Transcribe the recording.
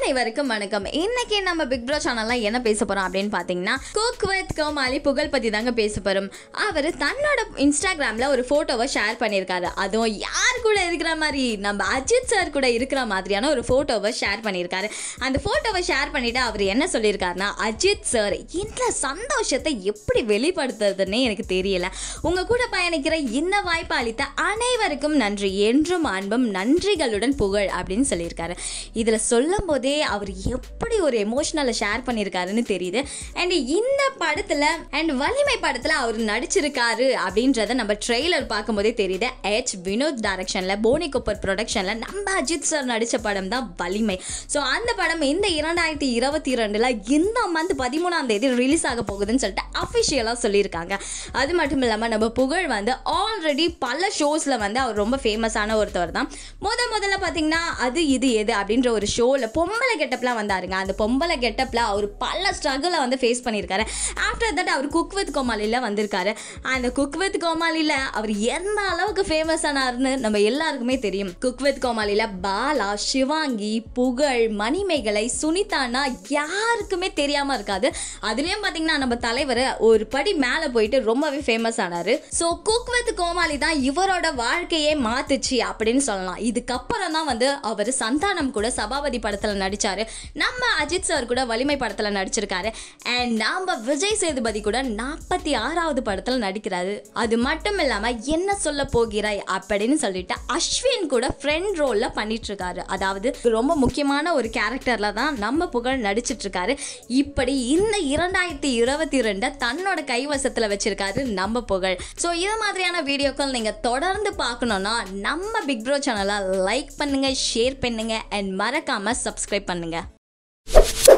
அனைவருக்கும் வணக்கம் இன்னைக்கு நம்ம பிக் ப்ரோ சேனல்ல என்ன பேச போறோம் அப்படின்னு பாத்தீங்கன்னா குக் வித் கோமாளி புகழ் பத்தி தாங்க பேச போறோம் அவர் தன்னோட இன்ஸ்டாகிராம்ல ஒரு போட்டோவை ஷேர் பண்ணியிருக்காரு அதுவும் யார் கூட இருக்கிற மாதிரி நம்ம அஜித் சார் கூட இருக்கிற மாதிரியான ஒரு போட்டோவை ஷேர் பண்ணியிருக்காரு அந்த போட்டோவை ஷேர் பண்ணிட்டு அவர் என்ன சொல்லியிருக்காருன்னா அஜித் சார் இந்த சந்தோஷத்தை எப்படி வெளிப்படுத்துறதுன்னே எனக்கு தெரியல உங்க கூட பயணிக்கிற இந்த வாய்ப்பு அளித்த அனைவருக்கும் நன்றி என்றும் அன்பும் நன்றிகளுடன் புகழ் அப்படின்னு சொல்லியிருக்காரு இதில் சொல்லும் போதே அவர் எப்படி ஒரு எமோஷனலை ஷேர் பண்ணியிருக்காருன்னு தெரியுது அண்ட் இந்த படத்தில் அண்ட் வலிமை படத்தில் அவர் நடிச்சிருக்காரு அப்படின்றத நம்ம ட்ரெய்லர் பார்க்கும்போதே தெரியுது எச் வினோத் டைரக்ஷனில் போனி குப்பர் ப்ரொடக்ஷனில் நம்ம அஜித் சார் நடித்த படம் தான் வலிமை ஸோ அந்த படம் இந்த இரண்டாயிரத்தி இருபத்தி ரெண்டில் இந்த மந்த் பதிமூணாம் தேதி ரிலீஸ் ஆக போகுதுன்னு சொல்லிட்டு அஃபிஷியலாக சொல்லியிருக்காங்க அது மட்டும் இல்லாமல் நம்ம புகழ் வந்து ஆல்ரெடி பல ஷோஸில் வந்து அவர் ரொம்ப ஃபேமஸான ஒருத்தவர் தான் முத முதல்ல பார்த்தீங்கன்னா அது இது எது அப்படின்ற ஒரு ஷோவில் பொம்பளை கெட்டப்லாம் வந்தாருங்க அந்த பொம்பளை கெட்டப்பில் அவர் பல ஸ்ட்ரகிளை வந்து ஃபேஸ் பண்ணியிருக்காரு ஆஃப்டர் தட் அவர் குக் வித் கோமாளியில் வந்திருக்காரு அந்த குக் வித் கோமாளியில் அவர் எந்த அளவுக்கு ஃபேமஸ் ஆனார்னு நம்ம எல்லாருக்குமே தெரியும் குக் வித் கோமாளியில் பாலா சிவாங்கி புகழ் மணிமேகலை சுனிதானா யாருக்குமே தெரியாமல் இருக்காது அதுலேயும் பார்த்தீங்கன்னா நம்ம தலைவர் ஒரு படி மேலே போயிட்டு ரொம்பவே ஃபேமஸ் ஆனார் ஸோ குக் வித் கோமாளி தான் இவரோட வாழ்க்கையே மாத்துச்சு அப்படின்னு சொல்லலாம் இதுக்கப்புறம் தான் வந்து அவர் சந்தானம் கூட சபாபதி படத்தில் நடிச்சாரு நம்ம அஜித் சார் கூட வலிமை படத்தில் நடிச்சிருக்காரு அண்ட் நாம விஜய் சேதுபதி கூட நாற்பத்தி ஆறாவது படத்தில் நடிக்கிறாரு அது மட்டும் இல்லாமல் என்ன சொல்ல போகிறாய் அப்படின்னு சொல்லிட்டு அஸ்வின் கூட ஃப்ரெண்ட் ரோலில் பண்ணிட்டு இருக்காரு அதாவது ரொம்ப முக்கியமான ஒரு கேரக்டரில் தான் நம்ம புகழ் நடிச்சிட்டு இருக்காரு இப்படி இந்த இரண்டாயிரத்தி இருபத்தி ரெண்டை தன்னோட கைவசத்தில் வச்சிருக்காரு நம்ம புகழ் ஸோ இது மாதிரியான வீடியோக்கள் நீங்கள் தொடர்ந்து பார்க்கணுன்னா நம்ம பிக் ப்ரோ சேனலை லைக் பண்ணுங்க ஷேர் பண்ணுங்க அண்ட் மறக்காம சப்ஸ்கிரைப் பண்ணுங்க